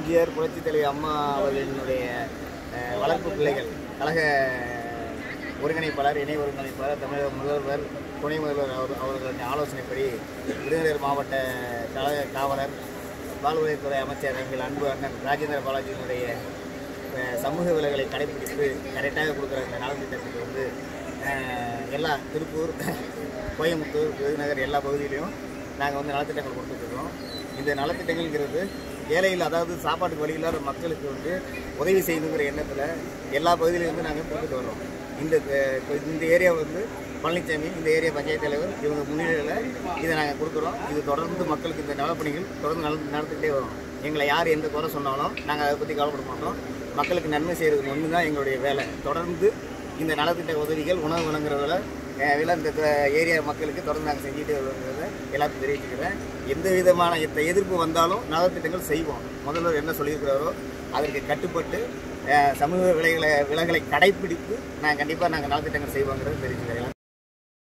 எம்ஜிஆர் புரட்சித் தலைவி அம்மா அவர்களினுடைய அஹ், வளர்ப்பு பிள்ளைகள் கழக ஒருங்கிணைப்பாளர் இணை ஒருங்கிணைப்பாளர் தமிழக முதல்வர் துணை முதல்வர் அவர் அவர்களின் ஆலோசனைப்படி விருதுநகர் மாவட்ட கழக காவலர் பால்வளைத்துறை அமைச்சர் எங்கள் அன்பு அண்ணன் ராஜேந்திர பாலாஜியினுடைய அஹ், சமூக விலைகளை கடைபிடித்து கரெக்டாக கொடுக்குற இந்த நலத்திட்டத்துக்கு வந்து அஹ், எல்லா திருப்பூர் கோயம்புத்தூர் விருதுநகர் எல்லா பகுதியிலையும் நாங்கள் வந்து நலத்திட்டங்கள் கொடுத்துட்ருக்கோம் இந்த நலத்திட்டங்கள்ங்கிறது ஏழைகள் அதாவது சாப்பாட்டுக்கு வழி இல்லாத மக்களுக்கு வந்து உதவி செய்யணுங்கிற எண்ணத்தில் எல்லா பகுதியிலையும் வந்து நாங்கள் கொடுத்துட்டு வரோம் இந்த அஹ், இப்ப இந்த ஏரியா வந்து பழனிசாமி இந்த ஏரியா பஞ்சாயத்து தலைவர் இவங்க முன்னிலையில் இதை நாங்கள் கொடுக்குறோம் இது தொடர்ந்து மக்களுக்கு இந்த நலப்பணிகள் தொடர்ந்து நட நடந்துக்கிட்டே வரும் எங்களை யார் எந்த குறை சொன்னாலும் நாங்கள் அதை பற்றி கவலைப்பட மாட்டோம் மக்களுக்கு நன்மை செய்கிறது ஒன்று தான் எங்களுடைய வேலை தொடர்ந்து இந்த நலத்திட்ட உதவிகள் உணவு வழங்குறதுல அஹ், வில இந்த த- ஏரியா மக்களுக்கு தொடர்ந்து நாங்கள் செஞ்சுட்டு வருங்கிறத எல்லாத்தையும் தெரிவிச்சுக்கிறேன் எந்த விதமான எத்த எதிர்ப்பு வந்தாலும் நலத்திட்டங்கள் செய்வோம் முதல்வர் என்ன சொல்லியிருக்கிறாரோ அதற்கு கட்டுப்பட்டு அஹ், சமூக விலைகளை விலகலை கடைப்பிடித்து நான் கண்டிப்பாக நாங்கள் நலத்திட்டங்கள் செய்வோங்கிறத தெரிவிச்சுக்கிறேன்